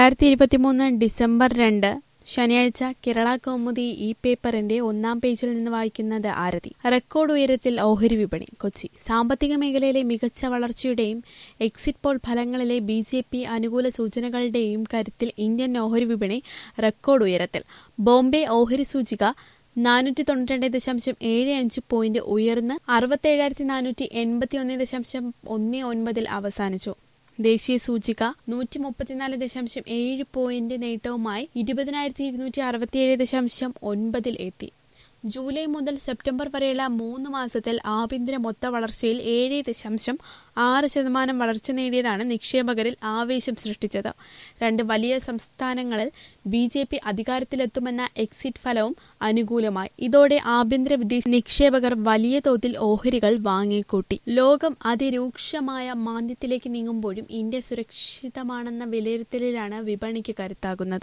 രണ്ടായിരത്തി ഇരുപത്തിമൂന്ന് ഡിസംബർ രണ്ട് ശനിയാഴ്ച കേരള കൗമുദി ഇ പേപ്പറിന്റെ ഒന്നാം പേജിൽ നിന്ന് വായിക്കുന്നത് ആരതി റെക്കോർഡ് ഉയരത്തിൽ ഓഹരി വിപണി കൊച്ചി സാമ്പത്തിക മേഖലയിലെ മികച്ച വളർച്ചയുടെയും എക്സിറ്റ് പോൾ ഫലങ്ങളിലെ ബി ജെ പി അനുകൂല സൂചനകളുടെയും കരുത്തിൽ ഇന്ത്യൻ ഓഹരി വിപണി റെക്കോർഡ് ഉയരത്തിൽ ബോംബെ ഓഹരി സൂചിക നാനൂറ്റി തൊണ്ണൂറ്റി രണ്ട് ദശാംശം ഏഴ് അഞ്ച് പോയിന്റ് ഉയർന്ന് അറുപത്തേഴായിരത്തി നാനൂറ്റി എൺപത്തി ഒന്ന് ദശാംശം ഒന്ന് ഒൻപതിൽ അവസാനിച്ചു ദേശീയ സൂചിക നൂറ്റി മുപ്പത്തിനാല് ദശാംശം ഏഴ് പോയിന്റ് നേട്ടവുമായി ഇരുപതിനായിരത്തി ഇരുന്നൂറ്റി അറുപത്തിയേഴ് ദശാംശം ഒൻപതിൽ എത്തി ജൂലൈ മുതൽ സെപ്റ്റംബർ വരെയുള്ള മൂന്ന് മാസത്തിൽ ആഭ്യന്തര മൊത്ത വളർച്ചയിൽ ഏഴ് ദശാംശം ആറ് ശതമാനം വളർച്ച നേടിയതാണ് നിക്ഷേപകരിൽ ആവേശം സൃഷ്ടിച്ചത് രണ്ട് വലിയ സംസ്ഥാനങ്ങളിൽ ബി ജെ പി അധികാരത്തിലെത്തുമെന്ന എക്സിറ്റ് ഫലവും അനുകൂലമായി ഇതോടെ ആഭ്യന്തര വിദേശ നിക്ഷേപകർ വലിയ തോതിൽ ഓഹരികൾ വാങ്ങിക്കൂട്ടി ലോകം അതിരൂക്ഷമായ മാന്ദ്യത്തിലേക്ക് നീങ്ങുമ്പോഴും ഇന്ത്യ സുരക്ഷിതമാണെന്ന വിലയിരുത്തലിലാണ് വിപണിക്ക് കരുത്താകുന്നത്